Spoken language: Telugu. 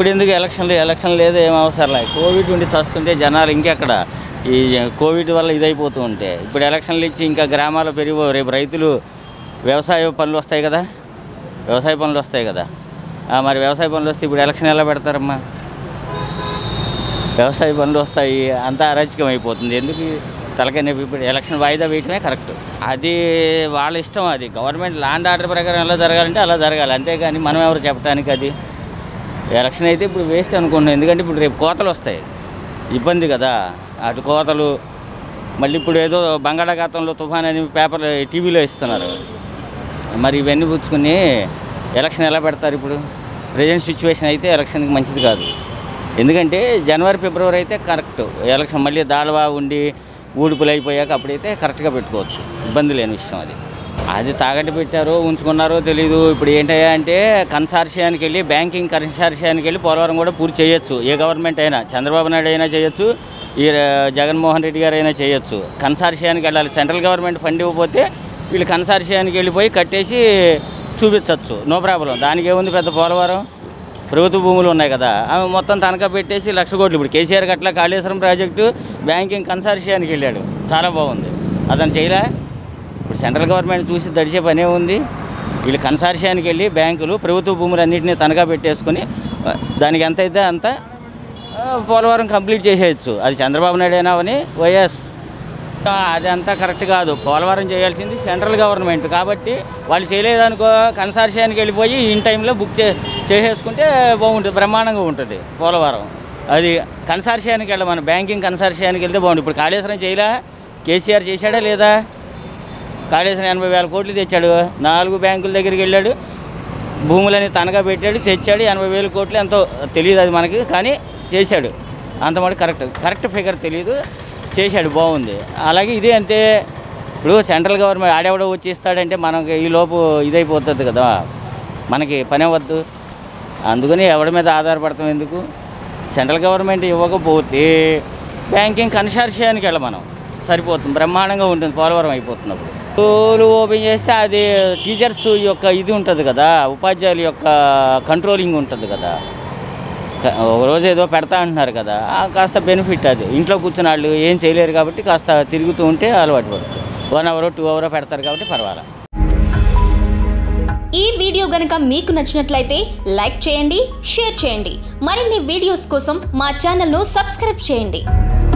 ఇప్పుడు ఎందుకు ఎలక్షన్లు ఎలక్షన్ లేదు ఏం అవసరం లేదు కోవిడ్ ఉండి చస్తుంటే జనాలు ఇంకెక్కడ ఈ కోవిడ్ వల్ల ఇదైపోతూ ఉంటే ఇప్పుడు ఎలక్షన్లు ఇచ్చి ఇంకా గ్రామాల్లో పెరిగి రేపు రైతులు వ్యవసాయ పనులు వస్తాయి కదా వ్యవసాయ పనులు వస్తాయి కదా ఆ, మరి వ్యవసాయ పనులు వస్తే ఇప్పుడు ఎలక్షన్ ఎలా పెడతారమ్మా వ్యవసాయ పనులు వస్తాయి అంతా అరాచకం అయిపోతుంది ఎందుకు తలకాయ నొప్పి ఇప్పుడు ఎలక్షన్ వాయిదా వేయటమే కరెక్ట్ అది వాళ్ళ ఇష్టం అది గవర్నమెంట్ ల్యాండ్ ఆర్డర్ ప్రకారం ఎలా జరగాలంటే అలా జరగాలి అంతేగాని మనం ఎవరు చెప్పడానికి అది ఎలక్షన్ అయితే ఇప్పుడు వేస్ట్ అనుకుంటున్నాం ఎందుకంటే ఇప్పుడు రేపు కోతలు వస్తాయి ఇబ్బంది కదా అటు కోతలు మళ్ళీ ఇప్పుడు ఏదో బంగాళాఖాతంలో తుఫాన్ అని పేపర్ టీవీలో ఇస్తున్నారు మరి ఇవన్నీ పుచ్చుకుని ఎలక్షన్ ఎలా పెడతారు ఇప్పుడు ప్రజెంట్ సిచ్యువేషన్ అయితే ఎలక్షన్కి మంచిది కాదు ఎందుకంటే జనవరి ఫిబ్రవరి అయితే కరెక్ట్ ఎలక్షన్ మళ్ళీ దాళవా ఉండి ఊడుపులు అయిపోయాక అప్పుడైతే కరెక్ట్గా పెట్టుకోవచ్చు ఇబ్బంది లేని విషయం అది అది తాగట్టు పెట్టారో ఉంచుకున్నారో తెలీదు ఇప్పుడు ఏంటయ్యా అంటే కన్సార్షియానికి వెళ్ళి బ్యాంకింగ్ కన్సార్షియానికి వెళ్ళి పోలవరం కూడా పూర్తి చేయొచ్చు ఏ గవర్నమెంట్ అయినా చంద్రబాబు నాయుడు అయినా చేయొచ్చు ఈ ర- జగన్మోహన్ రెడ్డి గారు అయినా చేయొచ్చు కన్సార్షియానికి వెళ్ళాలి సెంట్రల్ గవర్నమెంట్ ఫండ్ ఇవ్వకపోతే వీళ్ళు కన్సార్షియానికి వెళ్ళిపోయి కట్టేసి చూపించవచ్చు నో ప్రాబ్లం దానికి ఏముంది పెద్ద పోలవరం ప్రభుత్వ భూములు ఉన్నాయి కదా అవి మొత్తం తనఖా పెట్టేసి లక్ష కోట్లు ఇప్పుడు కేసీఆర్ గట్ల కాళేశ్వరం ప్రాజెక్టు బ్యాంకింగ్ కన్సార్షియానికి వెళ్ళాడు చాలా బాగుంది అతను చేయలే ఇప్పుడు సెంట్రల్ గవర్నమెంట్ చూసి దడిచే పనే ఉంది వీళ్ళు కన్సార్షియానికి వెళ్ళి బ్యాంకులు ప్రభుత్వ భూములన్నింటినీ తనఖా పెట్టేసుకుని ఆ, దానికి ఎంత అయితే అంత ఆ, పోలవరం కంప్లీట్ చేసేయచ్చు అది చంద్రబాబు నాయుడు అయినా అని వైఎస్ ఆ, అదంతా కరెక్ట్ కాదు పోలవరం చేయాల్సింది సెంట్రల్ గవర్నమెంట్ కాబట్టి వాళ్ళు చేయలేదనుకో కన్సార్షియానికి వెళ్ళిపోయి ఇన్ టైంలో బుక్ చే చేసేసుకుంటే బాగుంటుంది బ్రహ్మాండంగా ఉంటుంది పోలవరం అది కన్సార్షియానికి వెళ్ళ మన బ్యాంకింగ్ కన్సార్షియానికి వెళ్తే బాగుంటుంది ఇప్పుడు కాళేశ్వరం చేయలే కేసీఆర్ చేశాడా లేదా కాళేశ్వరం ఎనభై వేల కోట్లు తెచ్చాడు నాలుగు బ్యాంకుల దగ్గరికి వెళ్ళాడు భూములని తనగా పెట్టాడు తెచ్చాడు ఎనభై వేల కోట్లు ఎంతో తెలియదు అది మనకి కానీ చేశాడు అంత మాట కరెక్ట్ కరెక్ట్ ఫిగర్ తెలియదు చేశాడు బాగుంది అలాగే ఇదే అంతే ఇప్పుడు సెంట్రల్ గవర్నమెంట్ ఆడెవడో వచ్చి ఇస్తాడంటే మనకి ఈ లోపు ఇదైపోతుంది కదా మనకి పని అవ్వద్దు అందుకని ఎవడి మీద ఆధారపడతాం ఎందుకు సెంట్రల్ గవర్నమెంట్ ఇవ్వకపోతే బ్యాంకింగ్ కన్సార్షియానికి వెళ్ళ మనం సరిపోతుంది బ్రహ్మాండంగా ఉంటుంది పోలవరం అయిపోతున్నప్పుడు స్కూలు ఓపెన్ చేస్తే అది టీచర్స్ యొక్క ఇది ఉంటుంది కదా ఉపాధ్యాయుల యొక్క కంట్రోలింగ్ ఉంటుంది కదా క- ఒక రోజు ఏదో పెడతా అంటున్నారు కదా ఆ కాస్త బెనిఫిట్ అది ఇంట్లో కూర్చున్న వాళ్ళు ఏం చేయలేరు కాబట్టి కాస్త తిరుగుతూ ఉంటే అలవాటు పడుతుంది వన్ అవర్ టూ అవర్ పెడతారు కాబట్టి పర్వాలేదు ఈ వీడియో గనుక మీకు నచ్చినట్లయితే లైక్ చేయండి షేర్ చేయండి మరిన్ని వీడియోస్ కోసం మా ఛానల్ను సబ్స్క్రైబ్ చేయండి